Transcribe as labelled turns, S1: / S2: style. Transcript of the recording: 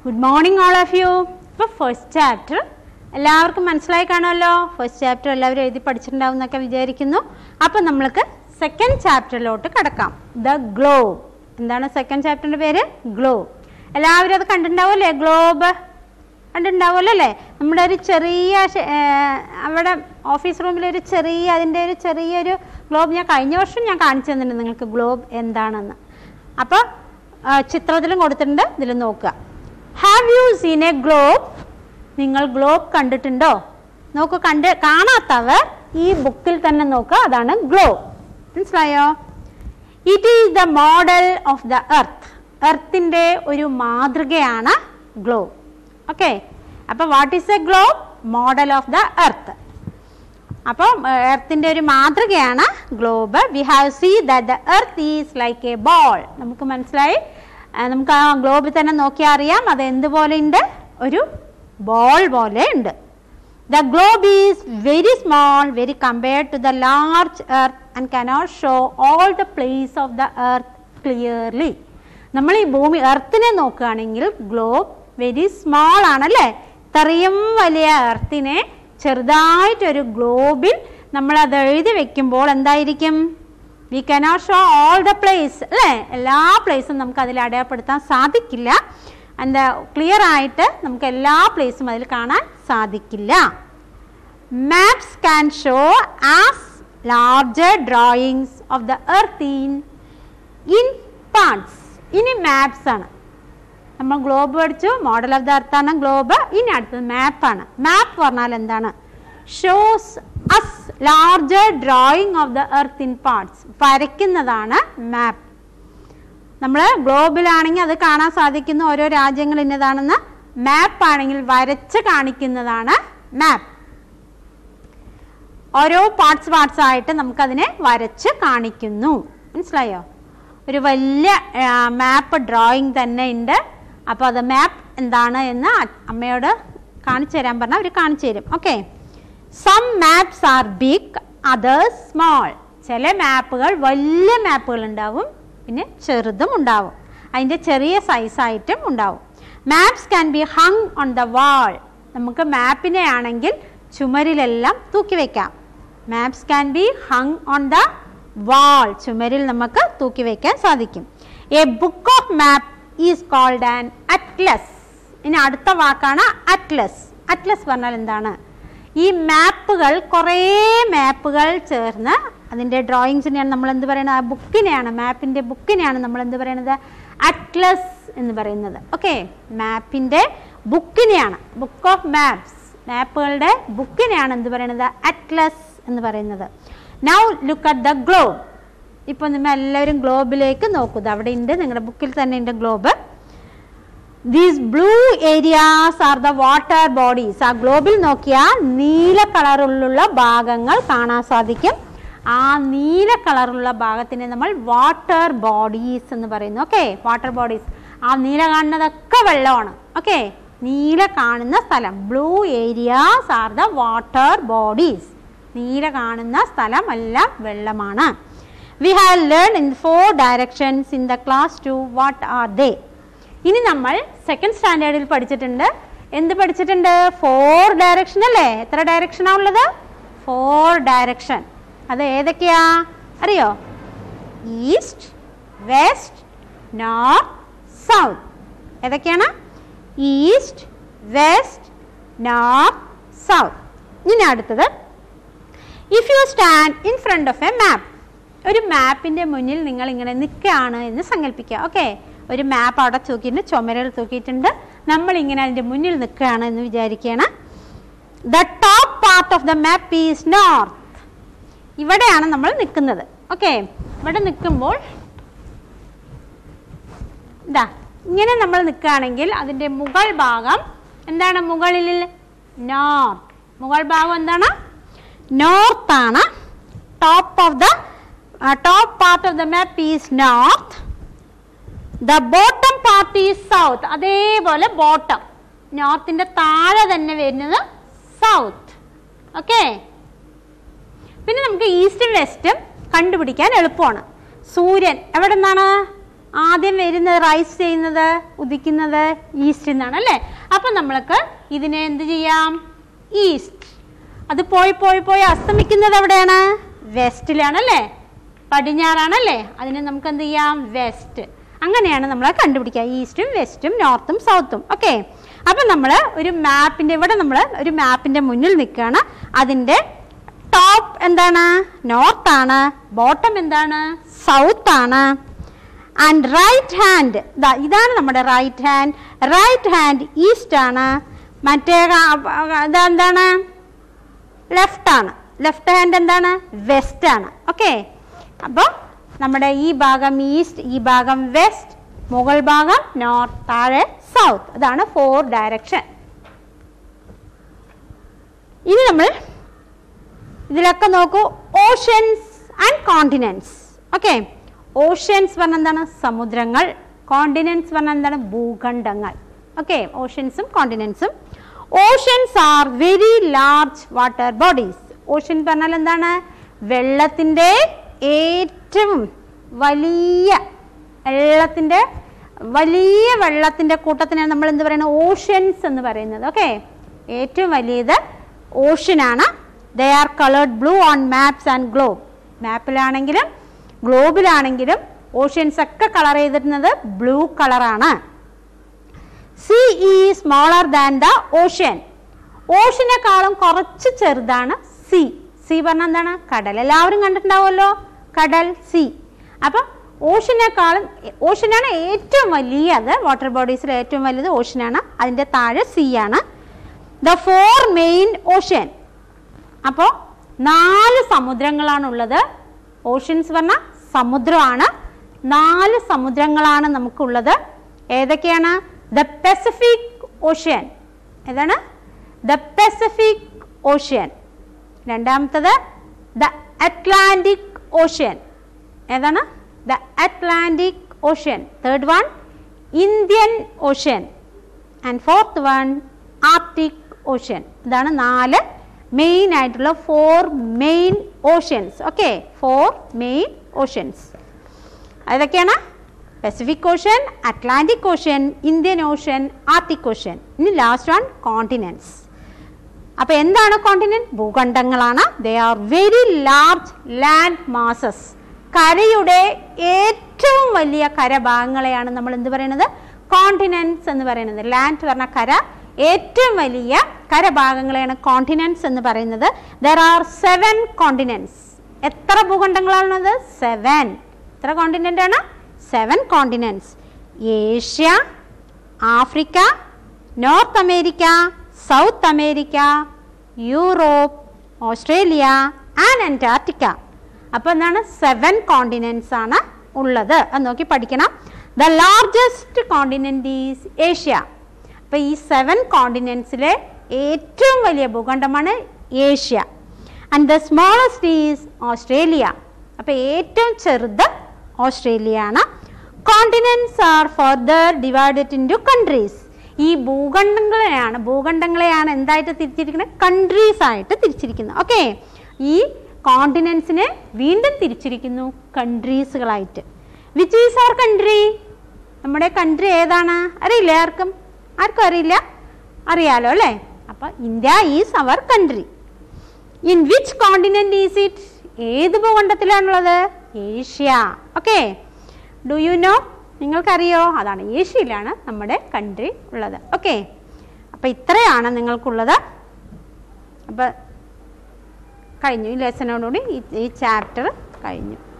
S1: good morning all of you ഇപ്പോൾ first chapter എല്ലാവർക്കും മനസ്സിലായി കാണുമല്ലോ ഫസ്റ്റ് ചാപ്റ്റർ എല്ലാവരും എഴുതി പഠിച്ചിട്ടുണ്ടാവും എന്നൊക്കെ വിചാരിക്കുന്നു അപ്പം നമ്മൾക്ക് സെക്കൻഡ് ചാപ്റ്ററിലോട്ട് കിടക്കാം ദ ഗ്ലോബ് എന്താണ് സെക്കൻഡ് ചാപ്റ്ററിൻ്റെ പേര് ഗ്ലോബ് എല്ലാവരും അത് കണ്ടിട്ടുണ്ടാവുമല്ലേ ഗ്ലോബ് കണ്ടിട്ടുണ്ടാവുമല്ലോ അല്ലേ നമ്മുടെ ഒരു ചെറിയ ശ- ഏ, അവിടെ ഓഫീസ് റൂമിൽ ഒരു ചെറിയ അതിൻ്റെ ഒരു ചെറിയൊരു ഗ്ലോബ് ഞാൻ കഴിഞ്ഞ വർഷം ഞാൻ കാണിച്ചു തന്നിട്ടുണ്ട് നിങ്ങൾക്ക് ഗ്ലോബ് എന്താണെന്ന് അപ്പോൾ ചിത്രത്തിലും കൊടുത്തിട്ടുണ്ട് ഇതിൽ നോക്കുക have you seen a globe നിങ്ങൾ ഗ്ലോബ് കണ്ടിട്ടുണ്ടോ നോക്കൂ കണ്ട് കാണാത്തവർ ഈ ബുക്കിൽ തന്നെ നോക്കുക അതാണ് ഗ്ലോബ് മനസ്സിലായോ it is the model of the earth എർത്തിൻ്റെ ഒരു മാതൃകയാണ് ഗ്ലോബ് ഓക്കെ അപ്പോൾ what is a globe model of the earth അപ്പോൾ എർത്തിൻ്റെ ഒരു മാതൃകയാണ് globe we have see that the earth is like a ball നമുക്ക് മനസ്സിലായി ആ, നമുക്ക് ആ ഗ്ലോബിൽ തന്നെ നോക്കിയാൽ അറിയാം അത് എന്തുപോലെ ഉണ്ട് ഒരു ബോൾ പോലെ ഉണ്ട് the globe is very small very compared to the large earth and cannot show all the place of the earth clearly നമ്മൾ ഈ ഭൂമി എർത്തിനെ നോക്കുകയാണെങ്കിൽ ഗ്ലോബ് വെരി സ്മോൾ ആണല്ലേ ഇത്രയും വലിയ എർത്തിനെ ചെറുതായിട്ടൊരു ഗ്ലോബിൽ നമ്മൾ അത് എഴുതി വെക്കുമ്പോൾ എന്തായിരിക്കും we cannot show all the place അല്ലേ എല്ലാ പ്ലേസും നമുക്ക് അതിൽ അടയാളപ്പെടുത്താൻ സാധിക്കില്ല എന്താ ക്ലിയർ ആയിട്ട് നമുക്ക് എല്ലാ പ്ലേസും അതിൽ കാണാൻ സാധിക്കില്ല maps can show as larger drawings of the earth in in parts ഇനി മാപ്സ് ആണ് നമ്മൾ ഗ്ലോബ് പഠിച്ചു മോഡൽ ഓഫ് ദ എർത്ത് ആണ് ഗ്ലോബ് ഇനി അടുത്തത് മാപ്പാണ് മാപ്പ് പറഞ്ഞാൽ എന്താണ് shows as larger drawing of the earth in parts വരയ്ക്കുന്നതാണ് മാപ്പ് നമ്മൾ ഗ്ലോബിലാണെങ്കിൽ അത് കാണാൻ സാധിക്കുന്ന ഓരോ രാജ്യങ്ങൾ ഇന്നതാണെന്ന് മാപ്പ് ആണെങ്കിൽ വരച്ച് കാണിക്കുന്നതാണ് മാപ്പ് ഓരോ പാർട്സ് പാർട്സ് ആയിട്ട് നമുക്കതിനെ വരച്ച് കാണിക്കുന്നു മനസ്സിലായോ ഒരു വലിയ മാപ്പ് ഡ്രോയിങ് തന്നെ ഉണ്ട് അപ്പോൾ അത് മാപ്പ് എന്താണ് എന്ന് അ- അമ്മയോട് കാണിച്ചു തരാൻ പറഞ്ഞാൽ അവർ കാണിച്ചു തരും okay some maps are big others small ചില മാപ്പുകൾ വലിയ മാപ്പുകൾ ഉണ്ടാവും പിന്നെ ചെറുതും ഉണ്ടാവും അതിൻ്റെ ചെറിയ സൈസായിട്ടും ഉണ്ടാവും maps can be hung on the wall നമുക്ക് മാപ്പിനെ ആണെങ്കിൽ ചുമരിലെല്ലാം തൂക്കി വെക്കാം maps can be hung on the wall ചുമരിൽ നമുക്ക് തൂക്കി വെക്കാൻ സാധിക്കും a book of map is called an atlas ഇനി അടുത്ത വാക്കാണ് അറ്റ്ലസ് അറ്റ്ലസ് പറഞ്ഞാൽ എന്താണ് ഈ മാപ്പുകൾ കുറേ മാപ്പുകൾ ചേർന്ന് അതിൻ്റെ ഡ്രോയിങ്സിനെയാണ് നമ്മൾ എന്ത് പറയുന്നത് ആ ബുക്കിനെയാണ് മാപ്പിൻ്റെ ബുക്കിനെയാണ് നമ്മൾ എന്ത് പറയുന്നത് അറ്റ്ലസ് എന്ന് പറയുന്നത് ഓക്കെ മാപ്പിൻ്റെ ബുക്കിനെയാണ് ബുക്ക് ഓഫ് മാപ്സ് മാപ്പുകളുടെ ബുക്കിനെയാണ് എന്ത് പറയുന്നത് അറ്റ്ലസ് എന്ന് പറയുന്നത് now look at the globe ഇപ്പോൾ നിങ്ങൾ എല്ലാവരും ഗ്ലോബിലേക്ക് നോക്കുക അവിടെ ഉണ്ട് നിങ്ങളുടെ ബുക്കിൽ തന്നെ ഉണ്ട് globe these blue areas are the water bodies ആ ഗ്ലോബിൽ നോക്കിയാൽ നീല കളറിലുള്ള ഭാഗങ്ങൾ കാണാൻ സാധിക്കും ആ നീല കളറുള്ള ഭാഗത്തിനെ നമ്മൾ വാട്ടർ ബോഡീസ് എന്ന് പറയുന്നു ഓക്കെ വാട്ടർ ബോഡീസ് ആ നീല കാണുന്നതൊക്കെ വെള്ളമാണ് ഓക്കെ നീല കാണുന്ന സ്ഥലം blue areas are the water bodies നീല കാണുന്ന സ്ഥലം എല്ലാം വെള്ളമാണ് we have learn in four directions in the class two what are they ഇനി നമ്മൾ സെക്കൻഡ് സ്റ്റാൻഡേർഡിൽ പഠിച്ചിട്ടുണ്ട് എന്ത് പഠിച്ചിട്ടുണ്ട് ഫോർ ഡയറക്ഷൻ അല്ലേ എത്ര ഡയറക്ഷനാ ഉള്ളത് ഫോർ ഡയറക്ഷൻ അത് ഏതൊക്കെയാ അറിയോ ഈസ്റ്റ് വെസ്റ്റ് നോർത്ത് സൗത്ത് ഏതൊക്കെയാണ് ഈസ്റ്റ് വെസ്റ്റ് നോർത്ത് സൗത്ത് ഇനി അടുത്തത് if you stand in front of a map ഒരു മാപ്പിൻ്റെ മുന്നിൽ നിങ്ങൾ ഇങ്ങനെ നിൽക്കുകയാണ് എന്ന് സങ്കല്പിക്കുക ഓക്കെ ഒരു മാപ്പ് അവിടെ തൂക്കിയിട്ടുണ്ട് ചുമരൽ തൂക്കിയിട്ടുണ്ട് നമ്മൾ ഇങ്ങനെ അതിൻ്റെ മുന്നിൽ നിൽക്കുകയാണ് എന്ന് വിചാരിക്കുകയാണ് the top part of the map is north ഇവിടെയാണ് നമ്മൾ നിൽക്കുന്നത് ഓക്കെ ഇവിടെ നിൽക്കുമ്പോൾ ഇതാ ഇങ്ങനെ നമ്മൾ നിൽക്കുകയാണെങ്കിൽ അതിൻ്റെ മുകൾ ഭാഗം എന്താണ് മുകളിൽ നോർത്ത് മുകൾ ഭാഗം എന്താണ് നോർത്ത് ആണ് top of the top part of the map is north the bottom part is south അതേപോലെ ബോട്ടം നോർത്തിൻ്റെ താഴെ തന്നെ വരുന്നത് സൗത്ത് ഓക്കെ പിന്നെ നമുക്ക് ഈസ്റ്റും വെസ്റ്റും കണ്ടുപിടിക്കാൻ എളുപ്പമാണ് സൂര്യൻ എവിടെ നിന്നാണ് ആദ്യം വരുന്നത് റൈസ് ചെയ്യുന്നത് ഉദിക്കുന്നത് ഈസ്റ്റ് നിന്നാണ് അല്ലേ അപ്പം നമ്മൾക്ക് ഇതിനെ എന്ത് ചെയ്യാം ഈസ്റ്റ് അത് പോയി പോയി പോയി അസ്തമിക്കുന്നത് എവിടെയാണ് വെസ്റ്റിലാണ് അല്ലേ പടിഞ്ഞാറാണല്ലേ അതിനെ നമുക്ക് എന്ത് ചെയ്യാം വെസ്റ്റ് അങ്ങനെയാണ് നമ്മൾ കണ്ടുപിടിക്കുക ഈസ്റ്റും വെസ്റ്റും നോർത്തും സൗത്തും ഓക്കെ അപ്പം നമ്മൾ ഒരു മാപ്പിൻ്റെ ഇവിടെ നമ്മൾ ഒരു മാപ്പിൻ്റെ മുന്നിൽ നിൽക്കുകയാണ് അതിൻ്റെ ടോപ്പ് എന്താണ് നോർത്ത് ആണ് ബോട്ടം എന്താണ് സൗത്ത് ആണ് ആൻഡ് റൈറ്റ് ഹാൻഡ് ഇതാണ് നമ്മുടെ right hand right hand east ആണ് മറ്റേ കാ- ഇതെന്താണ് ലെഫ്റ്റ് ആണ് ലെഫ്റ്റ് ഹാൻഡ് എന്താണ് വെസ്റ്റ് ആണ് ഓക്കെ അപ്പോൾ നമ്മുടെ ഈ ഭാഗം ഈസ്റ്റ് ഈ ഭാഗം വെസ്റ്റ് മുകൾ ഭാഗം നോർത്ത് താഴെ സൗത്ത് അതാണ് ഫോർ ഡയറക്ഷൻ ഇനി നമ്മൾ ഇതിലൊക്കെ നോക്കൂ oceans and continents okay oceans പറഞ്ഞ എന്താണ് സമുദ്രങ്ങൾ കോണ്ടിനെൻസ് പറഞ്ഞ എന്താണ് ഭൂഖണ്ഡങ്ങൾ ഓക്കെ ഓഷ്യൻസും കോണ്ടിനെൻസും oceans are very large water bodies ocean പറഞ്ഞാൽ എന്താണ് വെള്ളത്തിൻ്റെ ഏറ്റവും വലിയ വെള്ളത്തിൻ്റെ വലിയ വെള്ളത്തിൻ്റെ കൂട്ടത്തിനാണ് നമ്മൾ എന്ത് പറയുന്നത് ഓഷ്യൻസ് എന്ന് പറയുന്നത് ഓക്കെ ഏറ്റവും വലിയത് ഓഷ്യനാണ് they are coloured blue on maps and globe മാപ്പിലാണെങ്കിലും ഗ്ലോബിലാണെങ്കിലും ഓഷ്യൻസ് ഒക്കെ കളർ ചെയ്തിരുന്നത് ബ്ലൂ കളറാണ് സി ഈ സ്മോളർ ദാൻ ദ ഓഷ്യൻ ഓഷ്യനേക്കാളും കുറച്ച് ചെറുതാണ് സി സി പറഞ്ഞാൽ എന്താണ് കടൽ എല്ലാവരും കണ്ടിട്ടുണ്ടാവുമല്ലോ കടൽ സി അപ്പം ഓഷ്യനേക്കാളും ഓഷ്യനാണ് ഏറ്റവും വലിയത് വാട്ടർ ബോഡീസിൽ ഏറ്റവും വലുത് ഓഷ്യനാണ് അതിൻ്റെ താഴെ സി ആണ് ദ ഫോർ മെയിൻ ഓഷ്യൻ അപ്പോൾ നാല് സമുദ്രങ്ങളാണുള്ളത് ഓഷ്യൻസ് പറഞ്ഞ സമുദ്രമാണ് നാല് സമുദ്രങ്ങളാണ് നമുക്കുള്ളത് ഏതൊക്കെയാണ് ദ പെസഫിക് ഓഷ്യൻ ഏതാണ് ദ പെസഫിക് ഓഷ്യൻ രണ്ടാമത്തത് ദ അറ്റ്ലാന്റിക് ഓഷ്യൻ ഏതാണ് the Atlantic ocean third one Indian ocean and fourth one Arctic ocean ഇതാണ് നാല് മെയിൻ ആയിട്ടുള്ള four main oceans okay four main oceans അതൊക്കെയാണ് Pacific ocean Atlantic ocean Indian ocean Arctic ocean ഇനി last one continents അപ്പോൾ എന്താണ് continent ഭൂഖണ്ഡങ്ങളാണ് they are very large land masses കരയുടെ ഏറ്റവും വലിയ കരഭാഗങ്ങളെയാണ് നമ്മൾ എന്ത് പറയുന്നത് കോണ്ടിനെന്റ്സ് എന്ന് പറയുന്നത് ലാൻഡ് പറഞ്ഞ കര ഏറ്റവും വലിയ കരഭാഗങ്ങളെയാണ് കോണ്ടിനെന്റ്സ് എന്ന് പറയുന്നത് ദർ ആർ സെവൻ കോണ്ടിനെന്റ്സ് എത്ര ഭൂഖണ്ഡങ്ങളാണുള്ളത് സെവൻ എത്ര കോണ്ടിനെന്റ് ആണ് seven continents Asia Africa North America South America Europe Australia and Antarctica അപ്പോൾ എന്താണ് സെവൻ കോണ്ടിനെന്റ്സ് ആണ് ഉള്ളത് അത് നോക്കി പഠിക്കണം the largest continent is Asia അപ്പോൾ ഈ സെവൻ കോണ്ടിനെന്റ്സിലെ ഏറ്റവും വലിയ ഭൂഖണ്ഡമാണ് Asia and the smallest is Australia അപ്പോൾ ഏറ്റവും ചെറുത് ഓസ്ട്രേലിയ ആണ് continents are further divided into countries ഈ ഭൂഖണ്ഡങ്ങളെയാണ് ഭൂഖണ്ഡങ്ങളെയാണ് എന്തായിട്ട് തിരിച്ചിരിക്കുന്നത് കൺട്രീസ് ആയിട്ട് തിരിച്ചിരിക്കുന്നത് ഓക്കെ ഈ കോണ്ടിനെന്റ്സിനെ വീണ്ടും തിരിച്ചിരിക്കുന്നു കൺട്രീസുകളായിട്ട് വിച്ച് ഈസ് അവർ കൺട്രി നമ്മുടെ കൺട്രി ഏതാണ് അറിയില്ല ആർക്കും ആർക്കും അറിയില്ല അറിയാലോ അല്ലേ അപ്പം India is our country in which continent is it ഏത് ഭൂഖണ്ഡത്തിലാണുള്ളത് Asia okay do you know നിങ്ങൾക്കറിയോ അതാണ് ഏഷ്യയിലാണ് നമ്മുടെ കൺട്രി ഉള്ളത് ഓക്കെ അപ്പം ഇത്രയാണ് നിങ്ങൾക്കുള്ളത് അപ്പം കഴിഞ്ഞു ഈ ലെസനോടുകൂടി ഈ ഈ ചാപ്റ്റർ കഴിഞ്ഞു